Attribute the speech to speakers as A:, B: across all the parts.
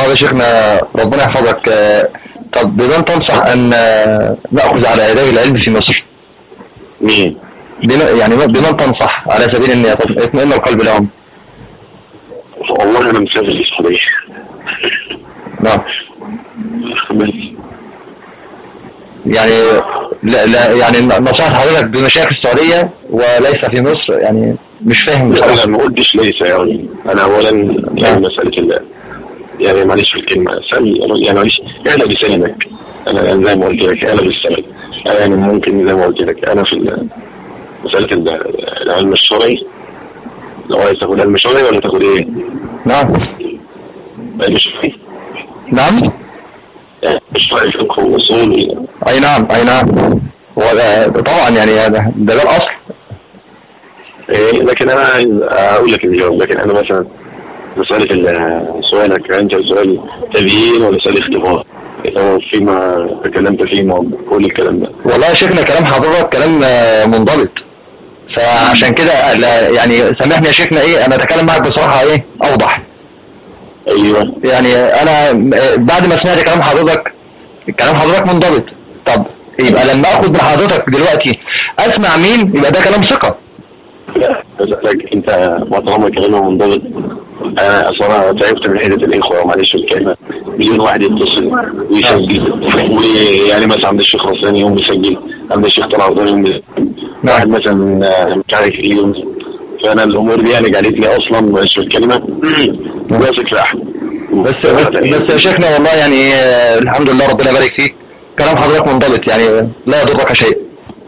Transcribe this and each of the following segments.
A: طب يا شيخنا ربنا يحفظك آه، طب بمن تنصح ان آه، ناخذ على يدي العلم في مصر
B: مين؟
A: بم- يعني بمن تنصح على سبيل ان يطم- يطمئن القلب لهم
B: والله انا مسافر في السعوديه
A: نعم
B: بس
A: يعني لا, لا يعني نصيحة حضرتك بمشاكل السعودية وليس في مصر يعني مش فاهم
B: انا
A: بصراحة
B: ما قلتش ليس يعني انا اولا يعني مساله ال يعني معلش في الكلمه سل يعني معلش اعلى بسندك انا أنا زي ما قلت لك اعلى بالسند أنا يعني ممكن زي ما قلت لك انا في ال- مساله ال- العلم الشرعي لو عايز تاخد علم شرعي ولا تاخد ايه؟
A: نعم
B: علم شرعي
A: نعم
B: يعني الشرعي فقه واصول
A: اي نعم اي نعم وده- طبعا يعني ده ده, ده الاصل
B: إيه لكن انا عايز اقول لك الجواب لكن انا مثلا مسألة ال- سؤالك انت سؤال تبيين ولا سؤال اختبار لو فيما تكلمت فيه ما كل الكلام ده
A: والله يا شيخنا كلام حضرتك كلام آه، منضبط فعشان كده لا- يعني سامحني يا شيخنا ايه انا اتكلم معك بصراحة ايه اوضح
B: ايوه
A: يعني انا آه، بعد ما سمعت كلام حضرتك كلام حضرتك منضبط طب يبقى لما اخد من حضرتك دلوقتي اسمع مين يبقى ده كلام ثقة
B: لا بسألك انت ما طالما كلامه منضبط انا اصلا تعبت من حته الاخوه معلش في الكلمه مليون واحد يتصل ويسجل ويعني مثلا عند الشيخ رساني يوم يسجل عند الشيخ طلع رمضان يوم يسجل واحد مثلا آه، مش عارف ايه يوم فانا الامور دي يعني قالت لي اصلا معلش في الكلمه واثق في احمد
A: بس بس بس يا شيخنا والله يعني آه، الحمد لله ربنا يبارك فيك كلام حضرتك منضبط يعني لا يضرك شيء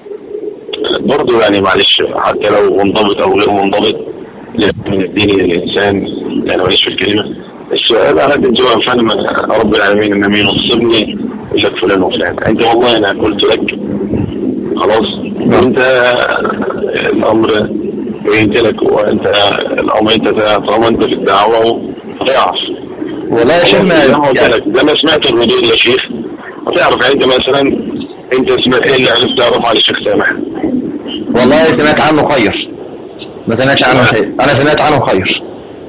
B: برضه يعني معلش حتى لو منضبط او غير منضبط لازم من الدين للانسان يعني معلش في الكلمه السؤال انا كنت فاهم رب العالمين ان مين ينصبني لك فلان وفلان انت والله انا قلت لك خلاص وانت الامر بينت لك وانت الامر انت طالما انت في الدعوه تعرف
A: والله يا شيخنا
B: زي ما قلت
A: يعني
B: لك زي ما سمعت الردود يا شيخ هتعرف يعني انت مثلا انت سمعت ايه اللي عرفت تعرفه على الشيخ سامح
A: والله سمعت عنه خير ما سمعتش عنه خير انا سمعت عنه خير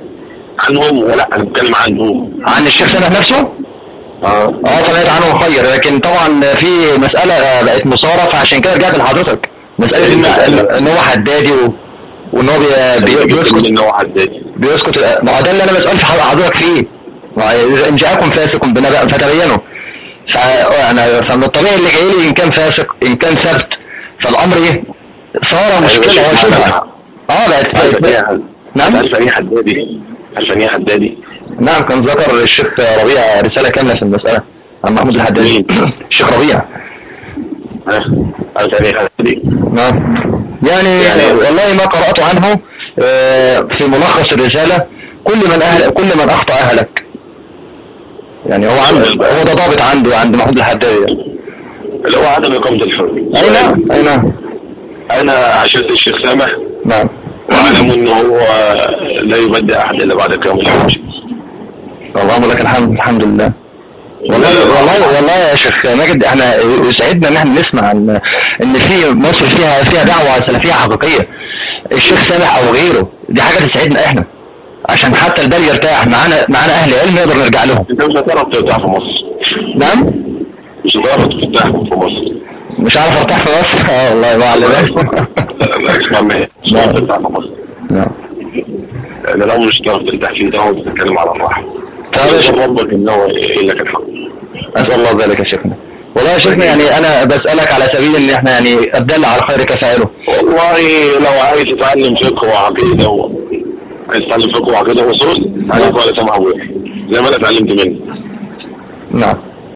B: عنهم ولا انا بتكلم عنهم
A: عن الشيخ سامح نفسه
B: اه
A: اه سمعت عنه خير لكن طبعا في مسألة آه، بقت مثارة فعشان كده رجعت لحضرتك مسألة ان ان هو حدادي و... وان هو بي... بي... بيسكت
B: ان هو حدادي
A: بيسكت ما هو ده اللي انا بسأل في حضرتك فيه ما هو إذا ان جاءكم فاسق بنبأ فتبينوا فانا فمن الطبيعي اللي جاي لي ان كان فاسق ان كان ثبت فالامر ايه صار مشكلة هو شبهة اه بقت بقت- نعم
B: عارف يعني ايه حدادي عارف يعني ايه حدادي
A: نعم كان ذكر الشيخ ربيع رسالة كاملة في المسألة عن محمود الحدادي
B: مين؟
A: الشيخ ربيع
B: ها؟ عارف يعني ايه حدادي
A: نعم يعني
B: يعني-
A: والله ما قرأت عنه آه، في ملخص الرسالة كل من أهل كل من أخطأ أهلك يعني هو عنده هو ده ضابط عنده عند محمود الحدادي
B: اللي هو عدم اقامه الحر
A: أي نعم أي نعم
B: انا عشرت الشيخ سامح
A: نعم
B: واعلم انه هو لا يبدأ احد الا بعد اقامه الحج
A: اللهم لك الحمد الحمد لله والله والله والله يا شيخ ماجد احنا يسعدنا ان احنا نسمع ان ان في مصر فيها فيها دعوه سلفيه حقيقيه الشيخ سامح او غيره دي حاجه تسعدنا احنا عشان حتى البال يرتاح معانا معانا اهل علم نقدر نرجع لهم
B: انت مش هتعرف ترتاح في مصر
A: نعم
B: مش هتعرف ترتاح في مصر
A: مش عارف ارتاح في مصر اه والله ما على
B: لا اسمع مني مش هتعرف ترتاح في مصر
A: نعم
B: لان لو مش هتعرف ترتاح في ده وتتكلم على الراحه
A: طيب يا شيخ.
B: ربك ان هو يقول لك الحق
A: اسال الله ذلك يا شيخنا والله يا شيخنا يعني انا بسالك على سبيل ان احنا يعني الدل على الخير كفاعله
B: والله لو عايز تتعلم فقه وعقيده و... عايز تتعلم فقه وعقيده واصول تعالى على سمع ابويا زي ما انا اتعلمت منه
A: نعم